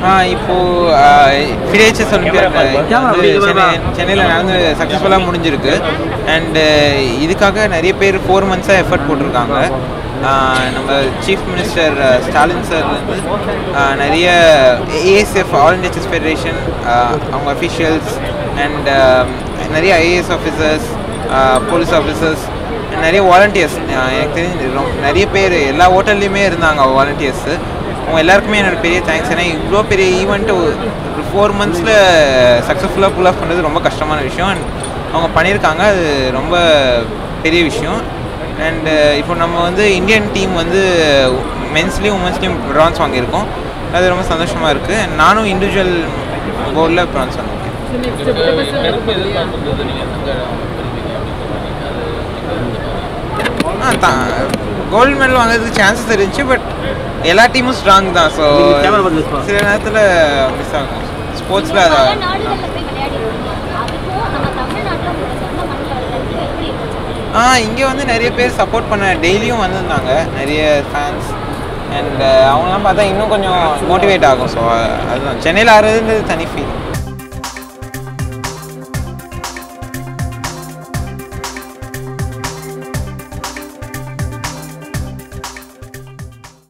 இப்போது ஃபிடேச்சஸ் ஒலிம்பியாட் வந்து சென்னை சென்னையில் நடந்து சக்ஸஸ்ஃபுல்லாக முடிஞ்சிருக்கு அண்டு இதுக்காக நிறைய பேர் ஃபோர் மந்த்ஸாக எஃபர்ட் போட்டிருக்காங்க ஆஹ் நம்ம சீஃப் மினிஸ்டர் ஸ்டாலின் சார்லேருந்து நிறைய ASF all India chess federation அவங்க அஃபிஷியல்ஸ் அண்ட் நிறைய ஐஏஎஸ் ஆஃபீஸர்ஸ் போலீஸ் ஆஃபீஸர்ஸ் நிறைய வாலண்டியர்ஸ் எனக்கு தெரிஞ்சு ரொம்ப நிறைய பேர் எல்லா ஹோட்டல்லையுமே இருந்தாங்க வாலண்டியர்ஸு அவங்க எல்லாருக்குமே என்னோட பெரிய தேங்க்ஸ் ஏன்னா இவ்வளோ பெரிய ஈவெண்ட்டு ஒரு ஃபோர் மந்த்ஸில் சக்ஸஸ்ஃபுல்லாக புல் ஆஃப் பண்ணுறது ரொம்ப கஷ்டமான விஷயம் அண்ட் அவங்க பண்ணியிருக்காங்க அது ரொம்ப பெரிய விஷயம் அண்டு இப்போ நம்ம வந்து இந்தியன் டீம் வந்து மென்ஸ்லேயும் உமன்ஸ்லேயும் ப்ரான்ஸ் வாங்கியிருக்கோம் அது ரொம்ப சந்தோஷமாக இருக்குது அண்ட் நானும் இண்டிவிஜுவல் போர்டில் ப்ரான்ஸ் வாங்கியிருக்கேன் நெருப்பு எதிர்பார்க்கும்போது நீங்கள் தங்க பெறுவீங்க அப்படின்னு ஆ தான் கோல்டு மெடல் வாங்குறதுக்கு சான்சஸ் இருந்துச்சு பட் எல்லா டீமும் ஸ்ட்ராங் தான் ஸோ நீங்க camera பார்த்து miss பண்ணலாம். சில நேரத்தில் மிஸ் ஆகும் ஸ்போர்ட்ஸில் பல அதை நாடுகள்ல போய் விளையாடி இருக்கீங்க அதுக்கும் நம்ம தமிழ்நாட்டுல உங்க சொந்த மண்ணில் விளையாடுறது எப்படி இருந்துச்சு ஆ இங்கே வந்து நிறைய பேர் சப்போர்ட் பண்ண டெய்லியும் வந்திருந்தாங்க நிறைய ஃபேன்ஸ் அண்ட் அவங்களாம் பார்த்தா இன்னும் கொஞ்சம் மோட்டிவேட் ஆகும் ஸோ அதுதான் சென்னையில் ஆடுறதுன்றது தனி ஃபீல்